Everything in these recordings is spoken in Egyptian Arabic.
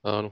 اه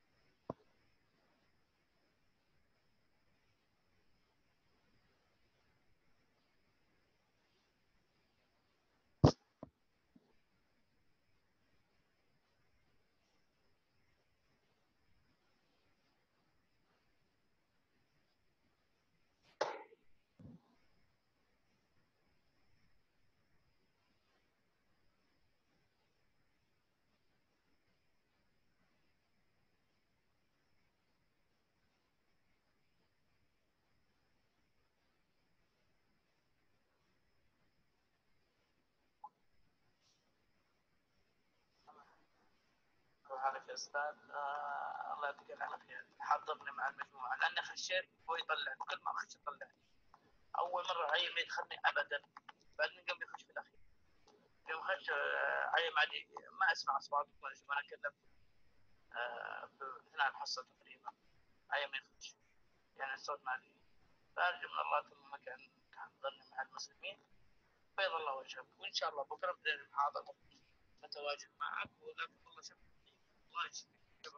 عليك يا استاذ آه الله يعطيك العافيه حضرني مع المجموعه لان خشيت هو يطلع كل ما اخش يطلع اول مره عيم يدخلني ابدا بعدين قبل يخش في الاخير يوم خش آه، عيم عادي ما اسمع اصوات ولا شيء وانا اتكلم آه في اثناء الحصه تقريبا عيم يخش يعني الصوت ما لي فارجو من الله ثم مكان تحضرني مع المسلمين بيض الله وجهك وان شاء الله بكره بدنا المحاضره نتواجد معك وذاك الله شكرا الله يجزيك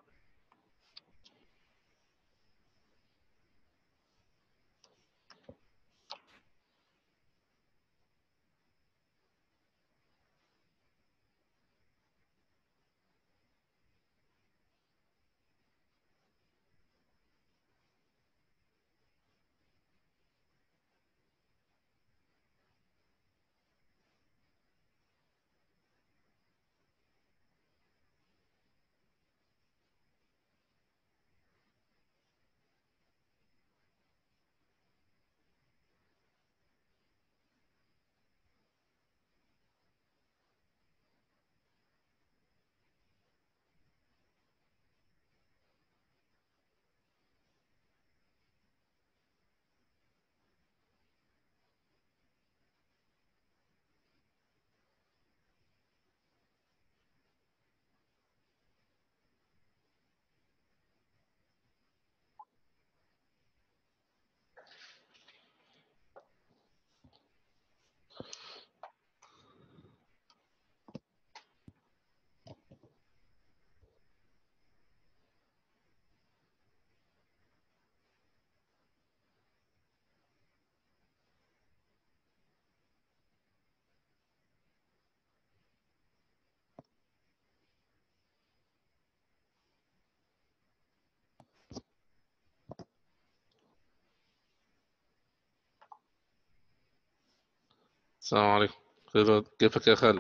السلام عليكم خير كيفك يا خالد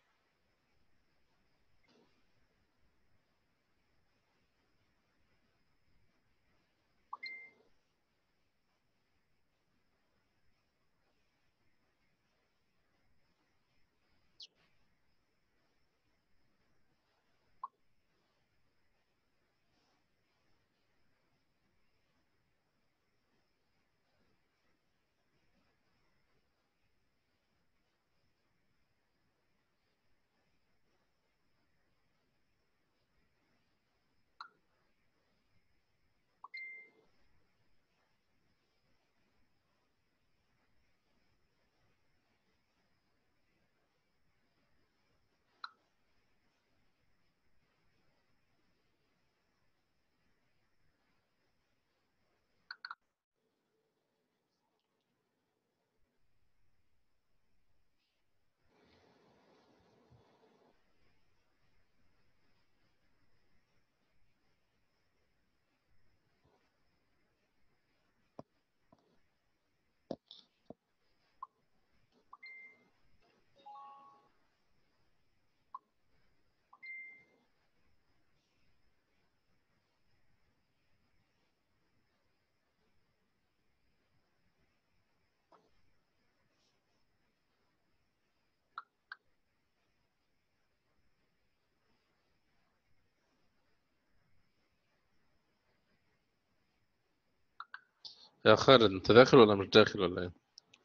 يا خالد انت داخل ولا مش داخل ولا ايه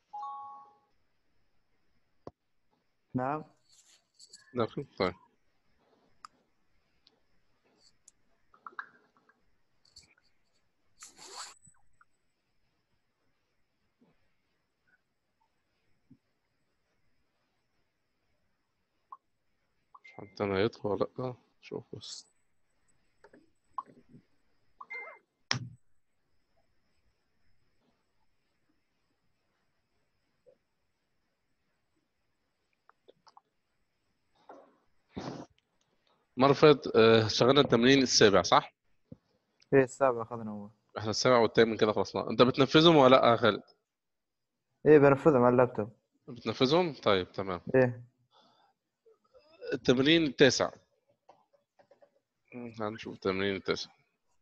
نعم داخل طيب مش حد انا يدخل ولا لا شوف بس المرة اللي فاتت آه، شغلنا التمرين السابع صح؟ ايه السابع اخذنا اول احنا السابع والثامن كده خلصنا انت بتنفذهم ولا لا يا خالد؟ ايه بنفذهم على اللابتوب بتنفذهم؟ طيب تمام ايه التمرين التاسع هنشوف التمرين التاسع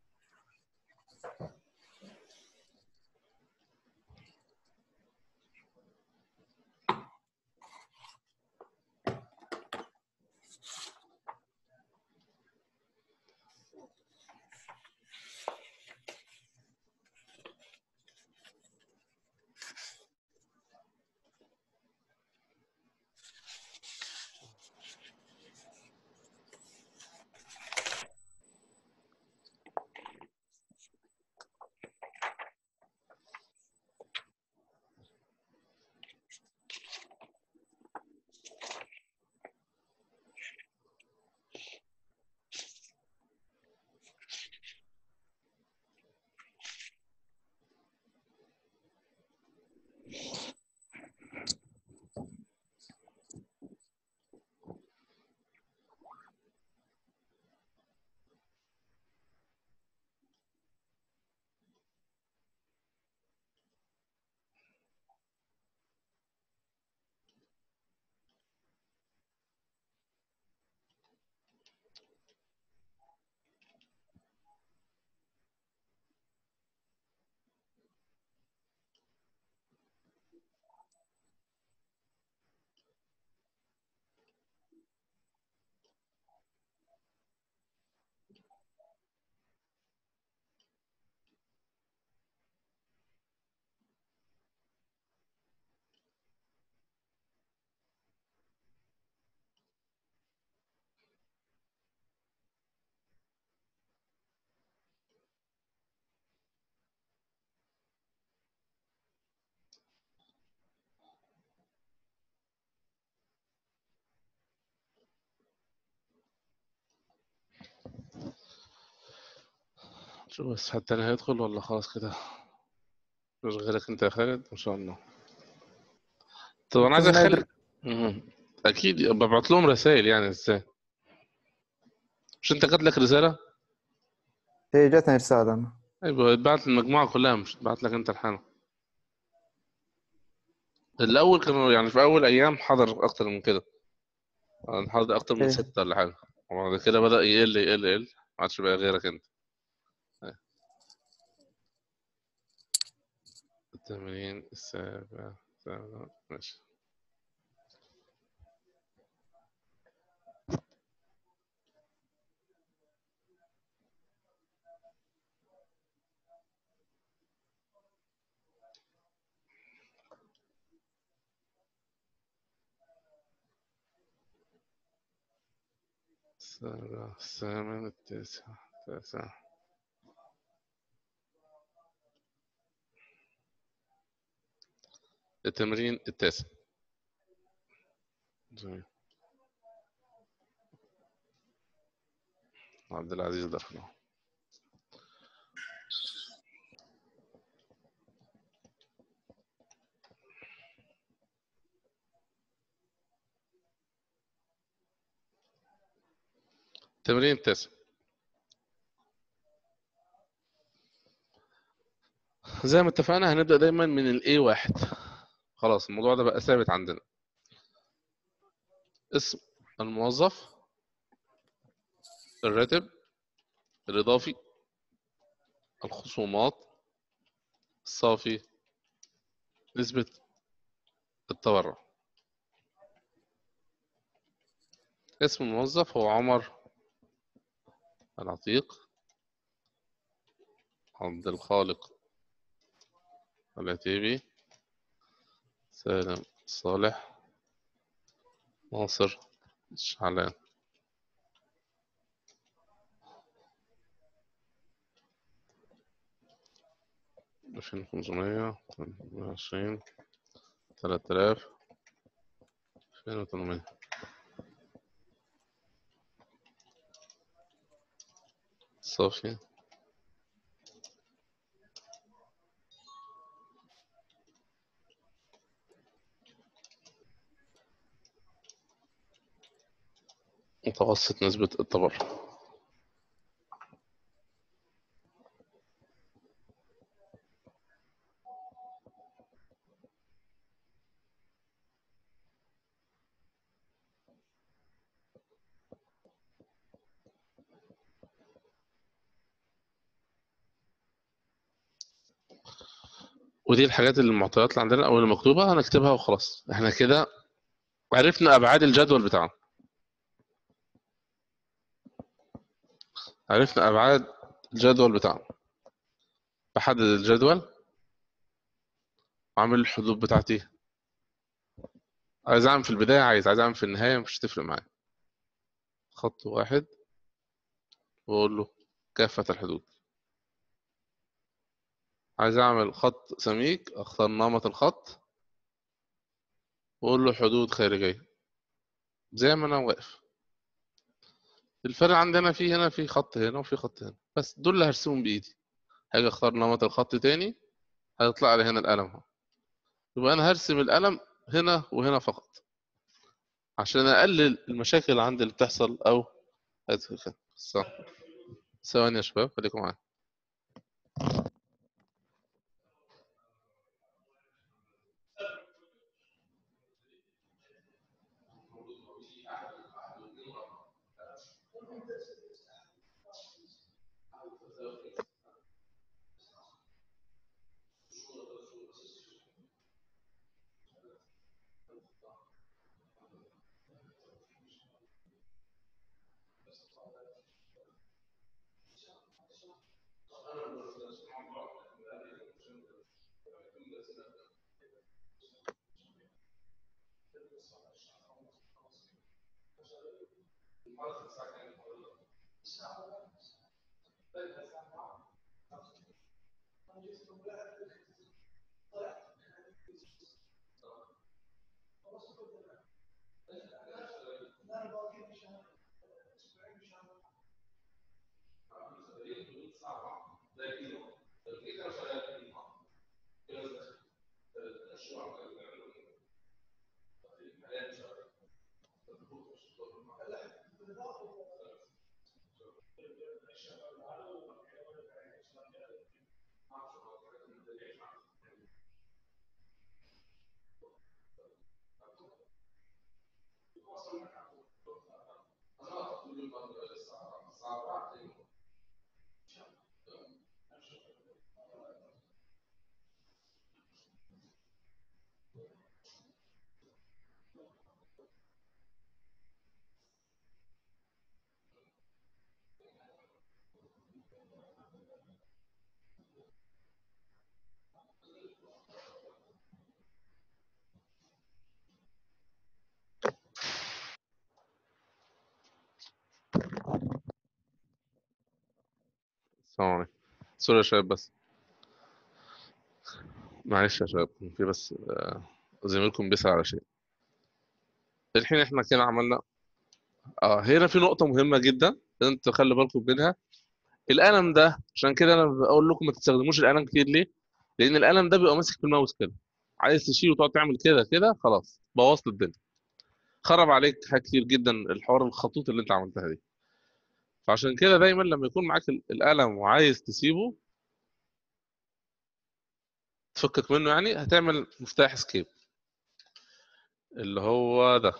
شوف بس حد تاني هيدخل ولا خلاص كده مش غيرك انت يا خالد ان شاء الله طب انا عايز ممكن اخلي نادر. مهم. اكيد ببعت لهم رسائل يعني ازاي مش انت جات لك رسالة ايه جاتني رسالة انا ايوه اتبعت للمجموعة كلها مش اتبعت لك انت لحالك الاول كانوا يعني في اول ايام حضر اكتر من كده يعني حضر اكتر من إيه. ستة ولا حاجة وبعد كده بدأ يقل يقل يقل ما عادش بقى غيرك انت أيوة. التمرين السابع السابع ماشي السابع الثامن التاسع التاسع التمرين التاسع جميل عبد العزيز دخل التمرين التاسع زي ما اتفقنا هنبدأ دايما من ال A1 خلاص الموضوع ده بقى ثابت عندنا اسم الموظف الراتب الإضافي الخصومات الصافي نسبة التبرع اسم الموظف هو عمر العتيق عبد الخالق العتيبي سالم صالح ناصر شعلان ألفين خمسمية وعشرين تلات آلاف ألفين وتمنمية صافي متوسط نسبة التبرع ودي الحاجات اللي المعطيات اللي عندنا او اللي مكتوبه هنكتبها وخلاص احنا كده عرفنا ابعاد الجدول بتاعنا عرفنا ابعاد الجدول بتاعنا بحدد الجدول واعمل الحدود بتاعتي عايز اعمل في البدايه عايز عايز اعمل في النهايه مش تفرق معايا خط واحد واقول له كافه الحدود عايز اعمل خط سميك اختار نمط الخط واقول له حدود خارجيه زي ما انا واقف الفرق عندنا في هنا في خط هنا وفي خط هنا بس دول اللي هرسمهم بايدي هاجي اختار نمط الخط تاني هيطلع لي هنا القلم اهو يبقى انا هرسم القلم هنا وهنا فقط عشان اقلل المشاكل اللي عندي اللي بتحصل او صح ثواني يا شباب خليكم معايا السلام عليكم سوري يا شباب بس معلش يا شباب كان في بس آه، زميلكم بيسأل على شيء الحين احنا كده عملنا اه هنا في نقطة مهمة جدا لازم تخلي بالكم منها القلم ده عشان كده انا بقول لكم ما تستخدموش القلم كتير ليه؟ لأن القلم ده بيبقى ماسك في الماوس كده عايز تشيله وتقعد تعمل كده كده خلاص بوظت الدنيا خرب عليك حاجات كتير جدا الحوار الخطوط اللي انت عملتها دي فعشان كده دايما لما يكون معاك ال- القلم وعايز تسيبه تفكك منه يعني هتعمل مفتاح اسكيب اللي هو ده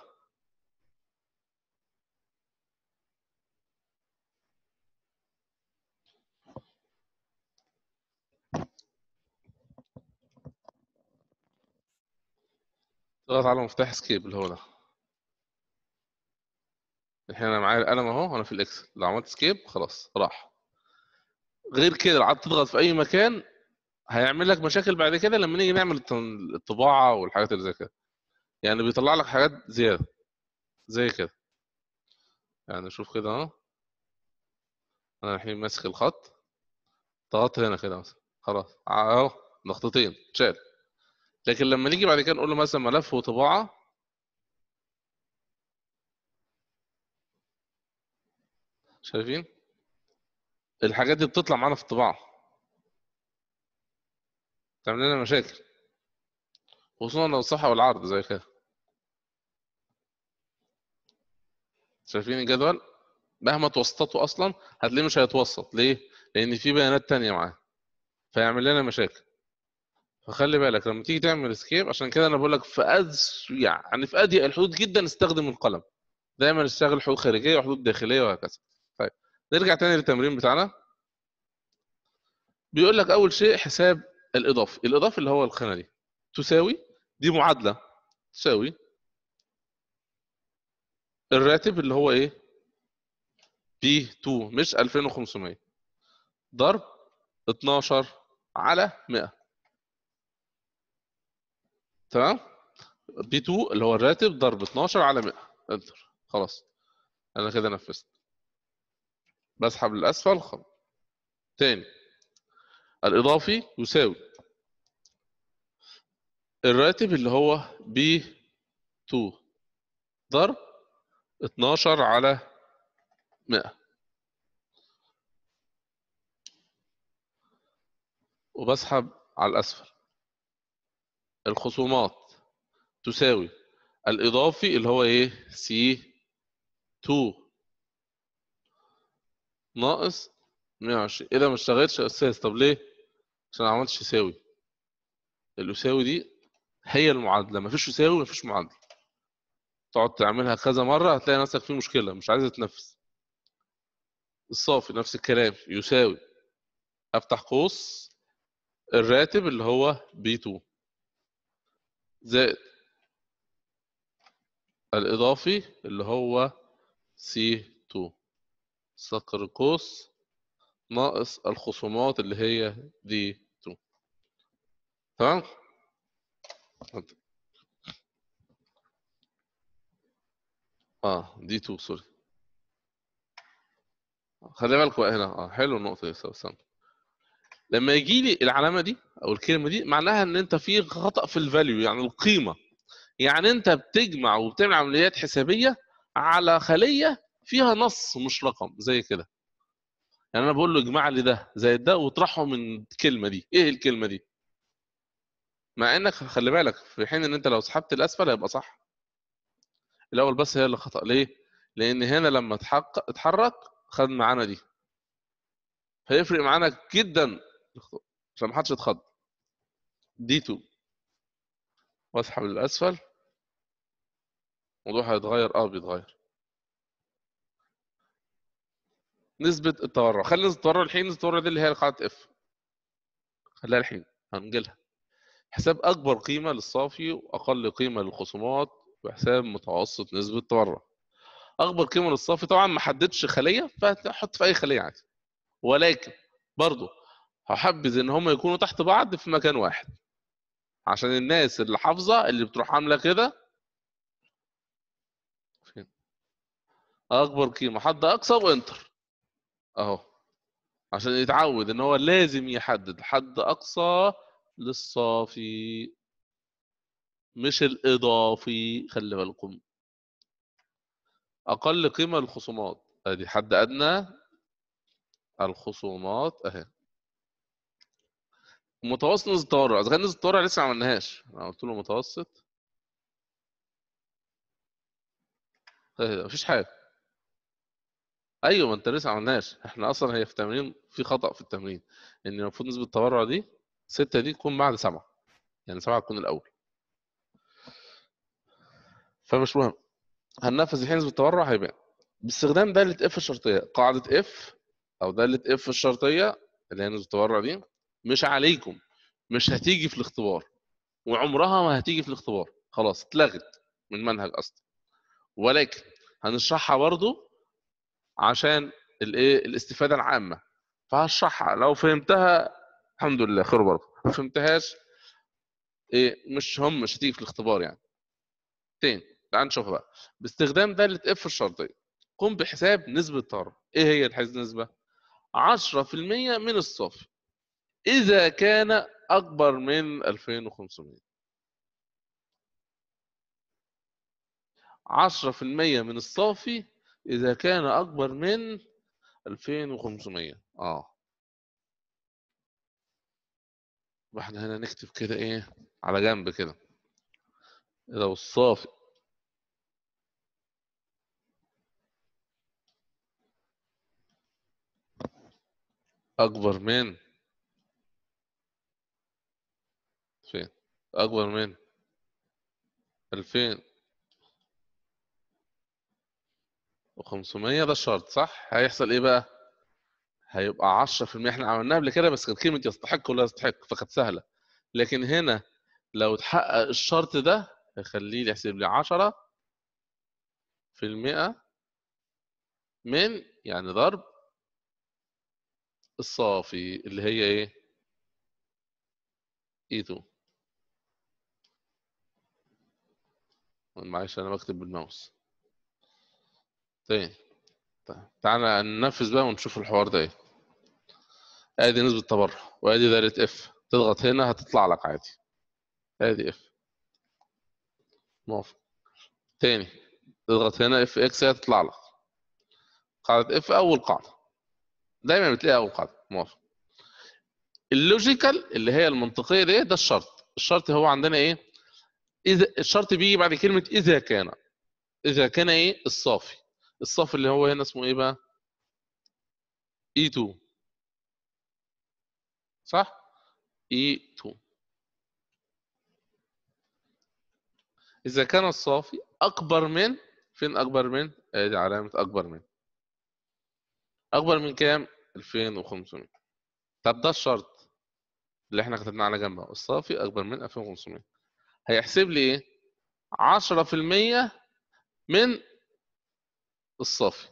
تضغط على مفتاح اسكيب اللي هو ده الحين انا معايا القلم اهو انا في الاكسل لو عملت سكيب خلاص راح غير كده لو قعدت تضغط في اي مكان هيعمل لك مشاكل بعد كده لما نيجي نعمل الت- الطباعه والحاجات اللي زي كده يعني بيطلع لك حاجات زياده زي كده يعني شوف كده اهو انا الحين ماسك الخط ضغطت هنا كده مثلا خلاص اهو ضغطتين شال لكن لما نيجي بعد كده نقول له مثلا ملف وطباعه شايفين الحاجات دي بتطلع معانا في الطباعه تعمل لنا مشاكل خصوصا لو الصفحه والعرض زي كده شايفين الجدول مهما توسطته اصلا هتلاقيه مش هيتوسط ليه لان في بيانات تانية معاه فيعمل لنا مشاكل فخلي بالك لما تيجي تعمل اسكيب عشان كده انا بقول لك في أز يعني في اضيق الحدود جدا استخدم القلم دايما اشتغل حدود خارجيه وحدود داخليه وهكذا طيب نرجع تاني للتمرين بتاعنا بيقول لك اول شيء حساب الاضافي الاضافي اللي هو الخانه دي تساوي دي معادله تساوي الراتب اللي هو ايه بي 2 مش 2500 ضرب 12 على 100 تمام بي 2 اللي هو الراتب ضرب 12 على 100 انتر خلاص انا كده نفذت بسحب للاسفل خلاص تاني الاضافي يساوي الراتب اللي هو بي 2 ضرب 12 على 100 وبسحب على الأسفل الخصومات تساوي الإضافي اللي هو إيه سي 2 ناقص 120 إيه ده ما اشتغلتش يا أستاذ طب ليه؟ عشان ما عملتش يساوي اليساوي دي هي المعادلة مفيش يساوي مفيش معادلة تقعد تعملها كذا مرة هتلاقي نفسك في مشكلة مش عايز تتنفس الصافي نفس الكلام يساوي افتح قوس الراتب اللي هو بي 2 زائد الإضافي اللي هو سي 2 سكر القوس ناقص الخصومات اللي هي دي 2 تمام اه دي 2 سوري خلي بالك بقى هنا اه حلو النقطه دي استاذ سام لما يجي لي العلامه دي او الكلمه دي معناها ان انت في خطا في الفاليو يعني القيمه يعني انت بتجمع وبتعمل عمليات حسابيه على خليه فيها نص مش رقم زي كده يعني انا بقول له اجمع لي ده زائد ده واطرحه من الكلمه دي ايه الكلمه دي مع انك خلي بالك في حين ان انت لو سحبت الاسفل هيبقى صح الاول بس هي اللي خطا ليه لان هنا لما اتحقق اتحرك خد معانا دي هيفرق معانا جدا عشان ما حدش يتخض دي 2 واسحب للاسفل الموضوع هيتغير اه بيتغير نسبة التورع خلي نسبة التورع الحين نسبة التورع دي اللي هي قاعدة اف خليها الحين هنجيلها حساب أكبر قيمة للصافي وأقل قيمة للخصومات وحساب متوسط نسبة التورع أكبر قيمة للصافي طبعا ما حددش خلية فهحط في أي خلية عادي ولكن برضه هحبذ إن هم يكونوا تحت بعض في مكان واحد عشان الناس اللي حافظة اللي بتروح عاملة كده فين أكبر قيمة حد أقصى وإنتر اهو عشان يتعود ان هو لازم يحدد حد اقصى للصافي مش الاضافي خلي بالكم اقل قيمه للخصومات ادي حد ادنى الخصومات اهي متوسط نسبه التورع اذا كان نسبه التورع لسه ما عملناهاش انا قلت له متوسط اهي مفيش حاجه ايوه ما انت لسه ما عملناش احنا اصلا هي في التمرين في خطا في التمرين ان المفروض نسبه التورع دي 6 دي تكون بعد 7 يعني 7 تكون الاول فمش مهم هننفذ الحين نسبه التورع هيبان باستخدام داله اف الشرطيه قاعده اف او داله اف الشرطيه اللي هي نسبه التورع دي مش عليكم مش هتيجي في الاختبار وعمرها ما هتيجي في الاختبار خلاص اتلغت من المنهج اصلا ولكن هنشرحها برضو عشان الايه الاستفاده العامه فهشرحها لو فهمتها الحمد لله خير برضه ما فهمتهاش ايه مش هم مش هتيجي في الاختبار يعني تاني تعال نشوفها بقى باستخدام داله اف الشرطيه قم بحساب نسبه التورع ايه هي النسبه 10% من الصافي اذا كان اكبر من 2500 10% من الصافي إذا كان أكبر من 2500 آه واحنا هنا نكتب كده إيه على جنب كده لو الصافي اكبر من فين اكبر من 2000 و500 ده الشرط صح هيحصل ايه بقى هيبقى 10% احنا عملناها قبل كده بس كانت كلمه يستحق ولا يستحق فكانت سهله لكن هنا لو اتحقق الشرط ده هيخليه لي يحسب لي 10 في المئة من يعني ضرب الصافي اللي هي ايه ايتو معلش انا بكتب بالماوس طيب طيب تعالى ننفذ بقى ونشوف الحوار ده ايه ادي نسبة تبرع وادي دايرة اف تضغط هنا هتطلع لك عادي ادي اف موافق تاني تضغط هنا اف اكس هتطلع لك قاعدة اف اول قاعدة دايما بتلاقي اول قاعدة موافق اللوجيكال اللي هي المنطقية دي ده الشرط الشرط هو عندنا ايه اذا الشرط بيجي بعد كلمة اذا كان اذا كان ايه الصافي الصافي اللي هو هنا اسمه ايه بقى E2 صح E2 إذا كان الصافي أكبر من فين أكبر من؟ أدي علامة أكبر من أكبر من كام؟ 2500 طب ده الشرط اللي احنا كتبناه على جنبه الصافي أكبر من 2500 هيحسب لي إيه؟ 10% من الصافي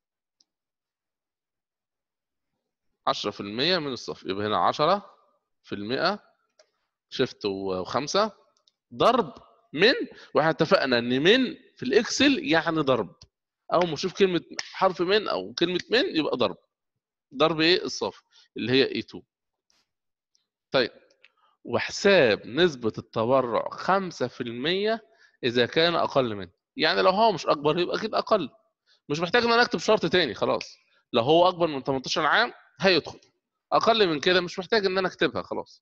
10% من الصافي يبقى هنا 10% شيفت وخمسة ضرب من واحنا اتفقنا ان من في الاكسل يعني ضرب اول ما اشوف كلمه حرف من او كلمه من يبقى ضرب ضرب ايه الصافي اللي هي اي 2 طيب وحساب نسبة التبرع 5% إذا كان أقل منه يعني لو هو مش أكبر يبقى أكيد أقل مش محتاج إن أنا أكتب شرط تاني خلاص لو هو أكبر من 18 عام هيدخل أقل من كده مش محتاج إن أنا أكتبها خلاص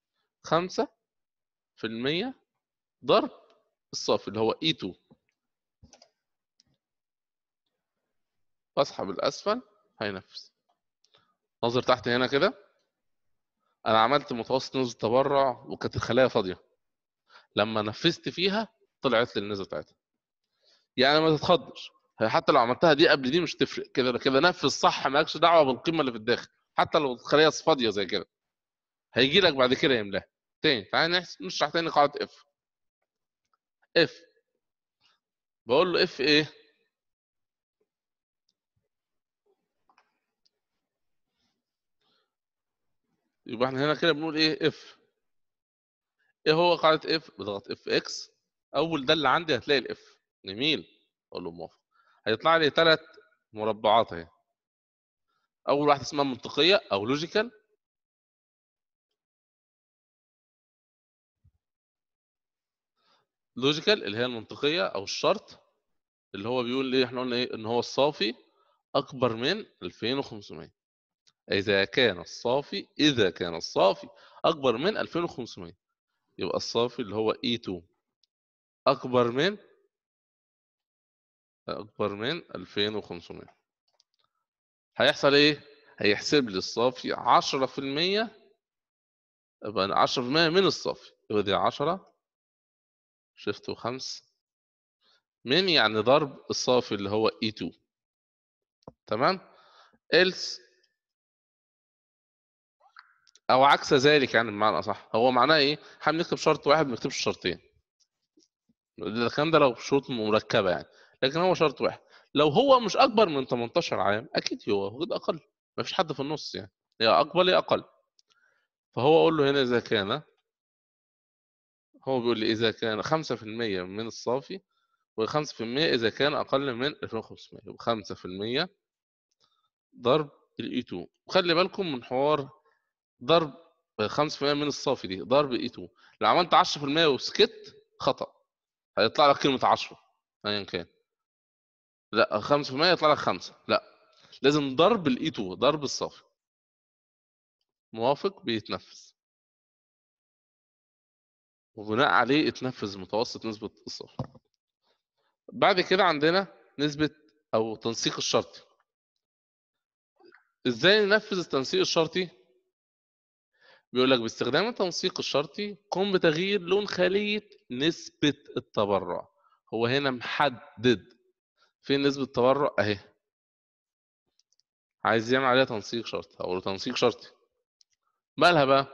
5% ضرب الصافي اللي هو E2 واسحب الاسفل هينفذ نظر تحت هنا كده انا عملت متوسط نسبة تبرع وكانت الخلايا فاضية لما نفذت فيها طلعت لي النسبة بتاعتها يعني ما تتخضش هي حتى لو عملتها دي قبل دي مش تفرق كده كده نفذ صح مالكش دعوة بالقيمة اللي في الداخل حتى لو الخلايا فاضية زي كده هيجي لك بعد كده يملاها تاني تعالى نشرح تاني قاعدة اف اف بقول له اف ايه يبقى احنا هنا كده بنقول ايه اف ايه هو قاعده اف بضغط اف اكس اول ده اللي عندي هتلاقي الاف جميل اقول له موافق هيطلع لي ثلاث مربعات اهي اول واحده اسمها منطقيه او لوجيكال لوجيكال اللي هي المنطقيه او الشرط اللي هو بيقول ايه احنا قلنا ايه ان هو الصافي اكبر من 2500 اذا كان الصافي اذا كان الصافي اكبر من 2500 يبقى الصافي اللي هو E2 اكبر من اكبر من 2500 هيحصل ايه هيحسب لي الصافي 10% يبقى 10% من الصافي يبقى دي 10 شيفت وخمس من يعني ضرب الصافي اللي هو E2 تمام else او عكس ذلك يعني بمعنى اصح هو معناه ايه احنا بنكتب شرط واحد ما بنكتبش شرطين الكلام ده لو شروط مركبه يعني لكن هو شرط واحد لو هو مش اكبر من 18 عام اكيد هو هو اقل ما فيش حد في النص يعني يا اكبر يا اقل فهو اقول له هنا اذا كان هو بيقول لي اذا كان 5% من الصافي و5% اذا كان اقل من 2500 يبقى 5% ضرب الاي 2 وخلي بالكم من حوار ضرب 5% من الصافي دي ضرب اي 2 لو عملت 10% وسكت خطا هيطلع لك كلمه 10 ايا كان لا 5% يطلع لك 5 لا لازم ضرب الاي 2 ضرب الصافي موافق بيتنفذ وبناء عليه اتنفذ متوسط نسبة الصافي بعد كده عندنا نسبة أو تنسيق الشرطي ازاي ننفذ التنسيق الشرطي بيقول لك باستخدام التنسيق الشرطي قم بتغيير لون خلية نسبة التبرع هو هنا محدد فين نسبة التبرع اهي عايز يعمل عليها تنسيق شرطي هقول له تنسيق شرطي مالها بقى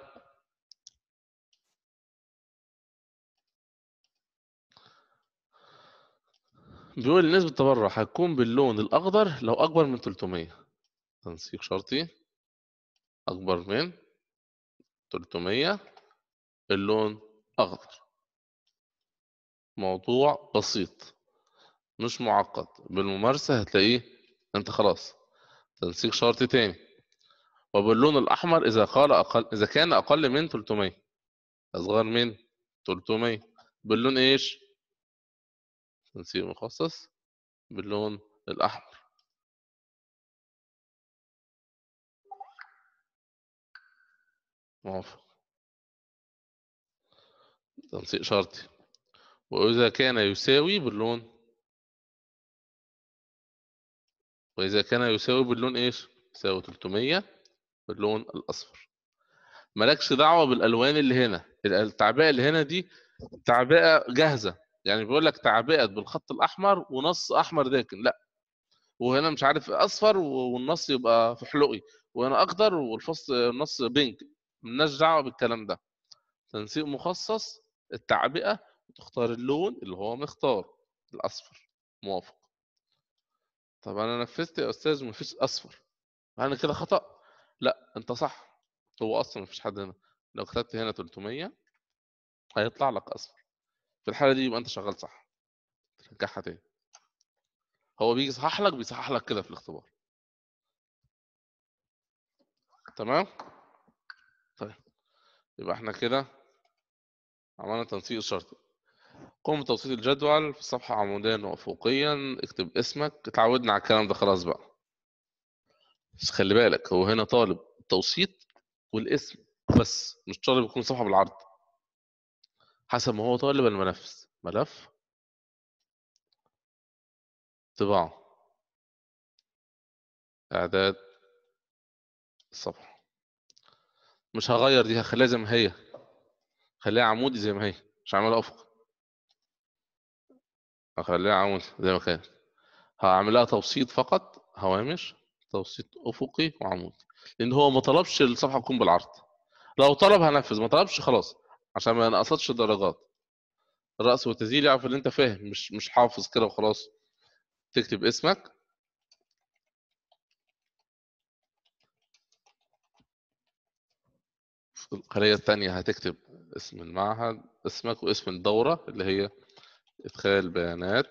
بيقول نسبة التبرع هتكون باللون الأخضر لو أكبر من 300 تنسيق شرطي أكبر من 300 اللون أخضر موضوع بسيط مش معقد بالممارسة هتلاقيه أنت خلاص تنسيق شرطي تاني وباللون الأحمر إذا قال أقل إذا كان أقل من 300 أصغر من 300 باللون إيش؟ تنسيق مخصص باللون الأحمر موافق تنسيق شرطي وإذا كان يساوي باللون وإذا كان يساوي باللون إيش؟ يساوي 300 باللون الأصفر مالكش دعوة بالألوان اللي هنا التعبئة اللي هنا دي تعبئة جاهزة يعني بيقول لك تعبئة بالخط الأحمر ونص أحمر داكن لا وهنا مش عارف أصفر والنص يبقى في حلقي وهنا أخضر والفص النص بينك ملناش دعوة بالكلام ده تنسيق مخصص التعبئة تختار اللون اللي هو مختار الأصفر موافق طب أنا نفذت يا أستاذ مفيش أصفر أنا كده خطأ لا أنت صح هو أصلا مفيش حد هنا لو كتبت هنا 300 هيطلع لك أصفر في الحالة دي يبقى أنت شغال صح ترجعها تاني هو بيجي يصحح لك بيصحح لك كده في الاختبار تمام طيب يبقى احنا كده عملنا تنسيق الشرطي قم بتوصيل الجدول في الصفحة عموديا وأفقيا اكتب اسمك اتعودنا على الكلام ده خلاص بقى بس خلي بالك هو هنا طالب التوسيط والاسم بس مش طالب يكون صفحة بالعرض حسب ما هو طالب الملف ملف طباعة إعداد الصفحة مش هغير دي هخليها زي ما هي خليها عمودي زي ما هي مش هعملها افق هخليها عمودي زي ما كانت هعملها توسيط فقط هوامش توسيط افقي وعمودي لان هو ما طلبش الصفحه تكون بالعرض لو طلب هنفذ ما طلبش خلاص عشان ما نقصتش درجات الرأس والتسجيل يعرف ان انت فاهم مش مش حافظ كده وخلاص تكتب اسمك في الخلية الثانية هتكتب اسم المعهد اسمك واسم الدورة اللي هي إدخال بيانات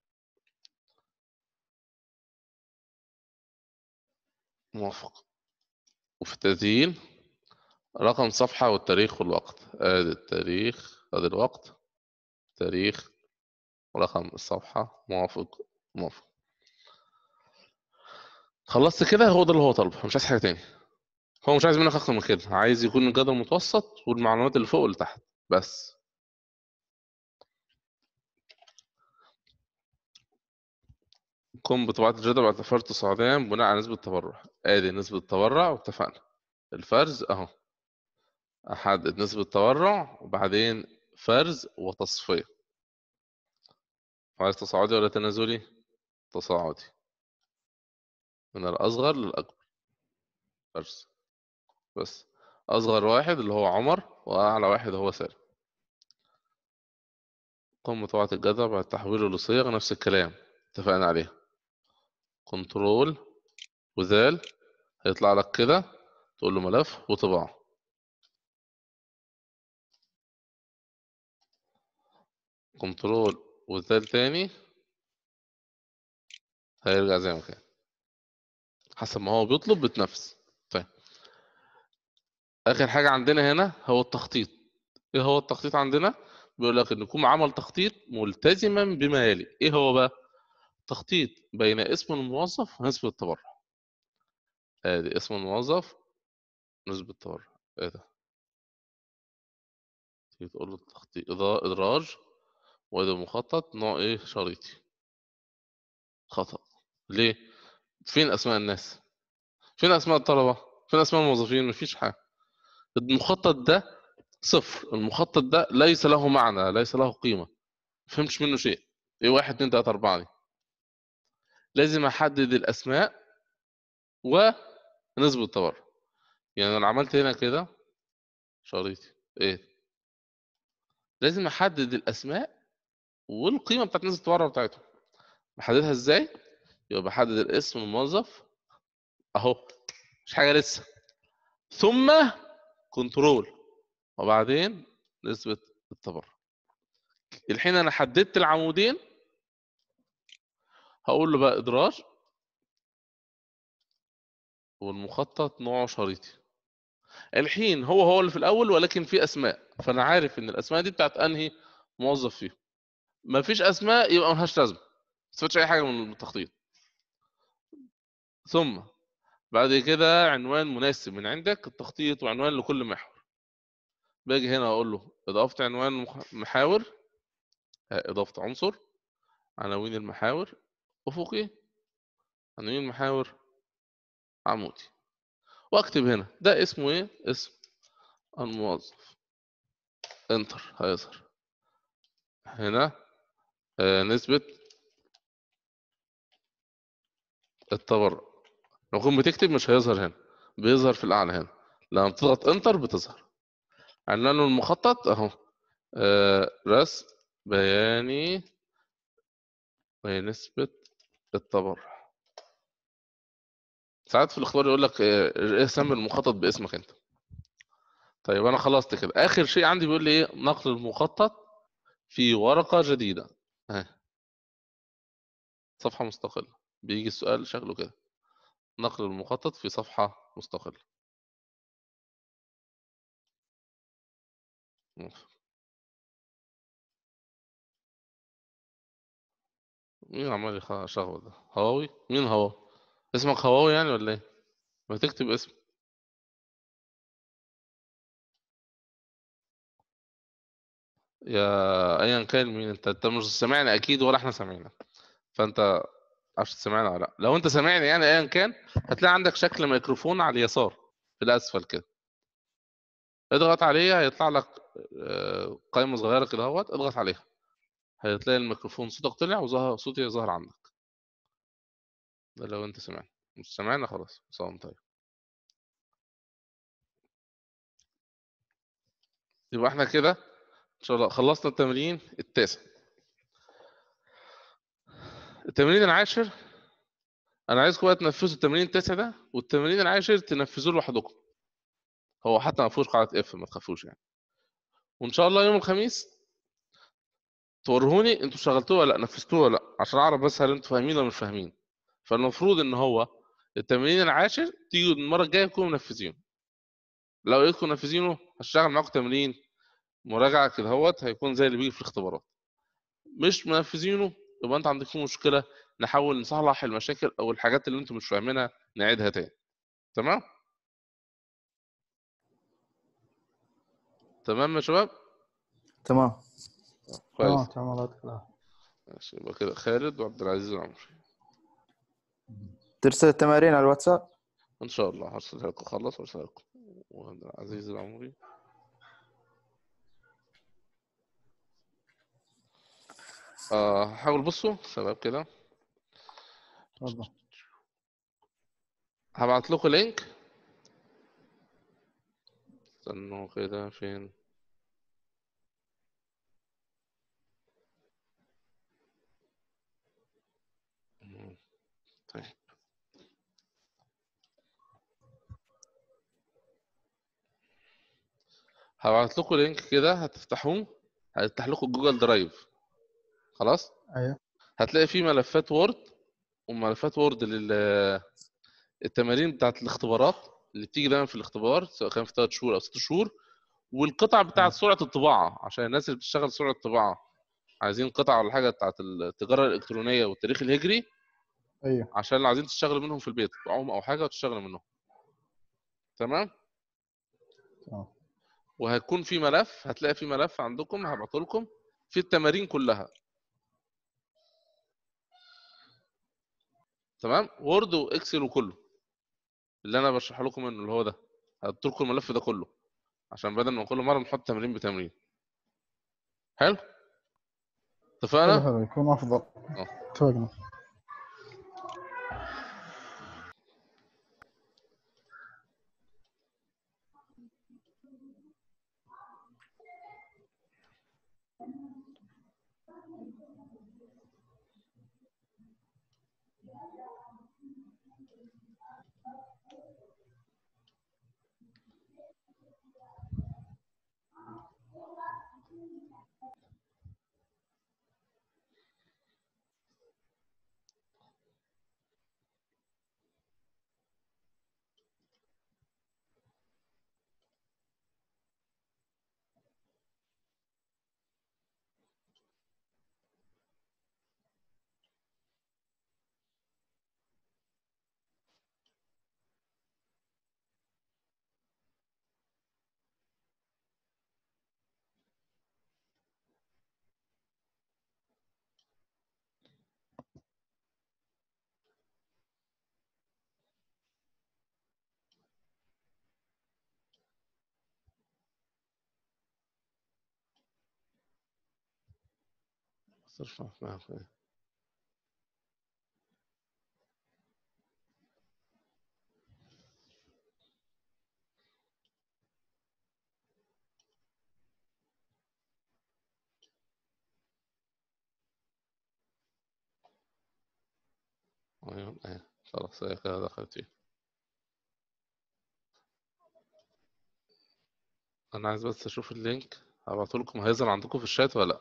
موافق وفي التسجيل رقم صفحة والتاريخ والوقت ادي التاريخ ادي الوقت تاريخ ورقم الصفحة موافق موافق خلصت كده هو ده اللي هو طالبه مش عايز حاجة تاني هو مش عايز منك اكتر من كده عايز يكون الجدول متوسط والمعلومات اللي فوق واللي تحت بس قم بطباعة الجدول باعتبار تصاعديا بناء على نسبة التبرع ادي نسبة التبرع واتفقنا الفرز اهو احدد نسبة التبرع وبعدين فرز وتصفية عايز تصاعدي ولا تنازلي تصاعدي من الأصغر للأكبر فرز بس أصغر واحد اللي هو عمر وأعلى واحد هو سالم قم بطباعة الجدول بعد تحويله لصيغ نفس الكلام اتفقنا عليها كنترول وذال هيطلع لك كده تقول له ملف وطباعة كنترول وذال تاني هيرجع زي ما كان حسب ما هو بيطلب بتنفذ طيب اخر حاجه عندنا هنا هو التخطيط ايه هو التخطيط عندنا بيقول لك ان يكون عمل تخطيط ملتزما بما يلي ايه هو بقى تخطيط بين اسم الموظف ونسبه التبرع ادي اسم الموظف نسبه التبرع ايه ده تيجي تقول له التخطيط إضا- ادراج وادي مخطط نوع ايه شريطي خطأ ليه فين اسماء الناس فين اسماء الطلبه فين اسماء الموظفين مفيش حاجه المخطط ده صفر المخطط ده ليس له معنى ليس له قيمه ما فهمتش منه شيء ايه واحد اتنين تلاته اربعه دي لازم احدد الاسماء ونسبه التبرع يعني انا عملت هنا كده شريطي ايه لازم احدد الاسماء والقيمه بتاعت نسبه التبرع بتاعتهم بحددها ازاي يبقى بحدد الاسم الموظف اهو مش حاجه لسه ثم كنترول وبعدين نسبه التبرع الحين انا حددت العمودين هقول له بقى ادراج والمخطط نوعه شريطي الحين هو هو اللي في الاول ولكن في اسماء فانا عارف ان الاسماء دي بتاعت انهي موظف فيهم مفيش اسماء يبقى ملهاش لازمه ما استفدتش اي حاجه من التخطيط ثم بعد كده عنوان مناسب من عندك التخطيط وعنوان لكل محور باجي هنا اقول له اضافه عنوان مخ- محاور آه، اضافه عنصر عناوين المحاور افقي عناوين المحاور عمودي واكتب هنا ده اسمه ايه اسم الموظف انتر هيظهر هنا آه، نسبة التبرع لو كنت بتكتب مش هيظهر هنا بيظهر في الأعلى هنا لما بتضغط انتر بتظهر عنوان المخطط اهو آه، رسم بياني ونسبة التبرع ساعات في الاختبار يقول لك آه، ايه سمي المخطط باسمك انت طيب انا خلصت كده اخر شيء عندي بيقول لي ايه نقل المخطط في ورقة جديدة اهي صفحة مستقلة بيجي السؤال شكله كده نقل المخطط في صفحة مستقلة مين عمال يخ- يشخبط ده هواوي مين هواوي اسمك هواوي يعني ولا ايه ما تكتب اسم يا ايا كان مين انت انت مش سامعني اكيد ولا احنا سامعينك فانت عشان تسمعنا ولا لا لو انت سامعني يعني ايا كان هتلاقي عندك شكل ميكروفون على اليسار في الاسفل كده اضغط عليه هيطلع لك آه، قائمة صغيرة كده اهوت اضغط عليها هتلاقي الميكروفون صوتك طلع وظهر صوتي ظهر عندك ده لو انت سمعني مش سامعنا خلاص صوت طيب يبقى احنا كده ان شاء الله خلصنا التمرين التاسع التمرين العاشر انا عايزكم بقى تنفذوا التمرين التاسع ده والتمرين العاشر تنفذوه لوحدكم هو حتى ما فيهوش قاعده اف ما تخافوش يعني وان شاء الله يوم الخميس توروني انتوا شغلتوه ولا لا نفذتوه ولا لا عشان اعرف بس هل انتوا فاهمين ولا مش فاهمين فالمفروض ان هو التمرين العاشر تيجوا المره الجايه تكونوا منفذينه لو لقيتكم منفذينه هشتغل معاكم تمرين مراجعه كده اهوت هيكون زي اللي بيجي في الاختبارات مش منفذينه يبقى انت عندكم مشكله نحاول نصلح المشاكل او الحاجات اللي انتم مش فاهمينها نعيدها تاني تمام تمام يا شباب تمام كويس تمام تمام الله يعطيك العافية ماشي يبقى كده خالد وعبد العزيز العمري ترسل التمارين على الواتساب ان شاء الله هرسلها لكم خلص وارسلها لكم وعبد العزيز العمري آه هحاول بصوا شباب كده تفضل هبعت لكم لينك استنوا كده فين مم. طيب هبعت لكم لينك كده هتفتحوه هيفتح لكم جوجل درايف خلاص ايوه هتلاقي فيه ملفات وورد وملفات وورد لل التمارين بتاعت الاختبارات اللي بتيجي دايما في الاختبار سواء كان في 3 شهور او 6 شهور والقطع بتاعت سرعه الطباعه عشان الناس اللي بتشتغل سرعه الطباعه عايزين قطع ولا حاجه بتاعت التجاره الالكترونيه والتاريخ الهجري ايوه عشان اللي عايزين تشتغلوا منهم في البيت تبيعوهم او حاجه وتشتغلوا منهم تمام تمام وهيكون في ملف هتلاقي في ملف عندكم هبعته لكم في التمارين كلها تمام وورد واكسل وكله اللي انا بشرح لكم منه اللي هو ده هحط لكم الملف ده كله عشان بدل ما كل مره نحط تمرين بتمرين حلو حلو اتفقنا حلو يكون افضل اه. اتفقنا صرف ما في ايوه ايوه خلاص هي كده دخلت فيه انا عايز بس اشوف اللينك هبعته لكم هيظهر عندكم في الشات ولا لا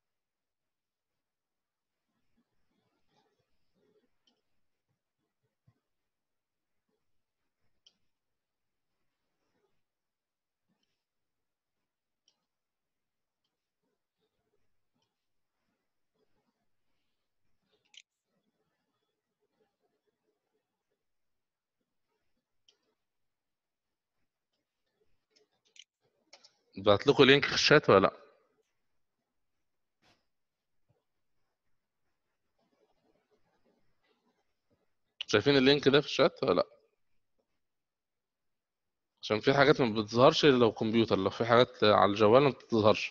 بعت لكم لينك في الشات ولا لا شايفين اللينك ده في الشات ولا لا عشان في حاجات ما بتظهرش الا لو كمبيوتر لو في حاجات على الجوال ما بتظهرش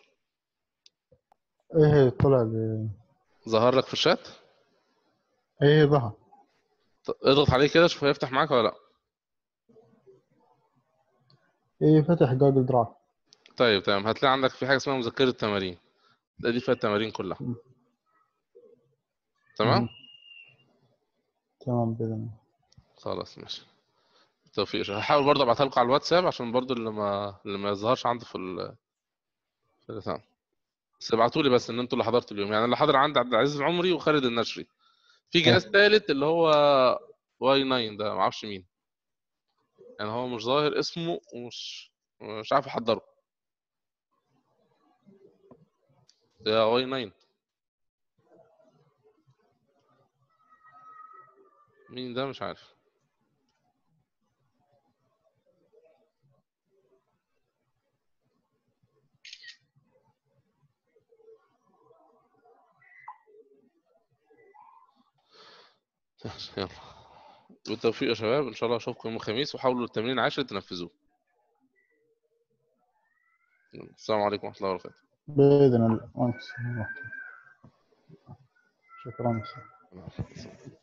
ايه طلع ب... ظهر لك في الشات ايه ظهر ط- اضغط عليه كده شوف هيفتح معاك ولا لا ايه فتح جوجل درايف طيب تمام هتلاقي عندك في حاجه اسمها مذكره تمارين ده دي فيها التمارين كلها مم. تمام مم. تمام باذن الله خلاص ماشي بالتوفيق هحاول برضه ابعتها لكم على الواتساب عشان برضه اللي ما اللي ما يظهرش عنده في ال في البتاع بس ابعتوا لي بس ان انتوا اللي حضرتوا اليوم يعني اللي حاضر عندي عبد العزيز العمري وخالد النشري في جهاز ثالث اللي هو واي 9 ده ما اعرفش مين يعني هو مش ظاهر اسمه ومش مش عارف احضره يا واي 9 مين ده مش عارف يلا بالتوفيق يا شباب ان شاء الله اشوفكم يوم الخميس وحاولوا التمرين عشر تنفذوه السلام عليكم ورحمه الله وبركاته باذن الله وأنت- شكرا الله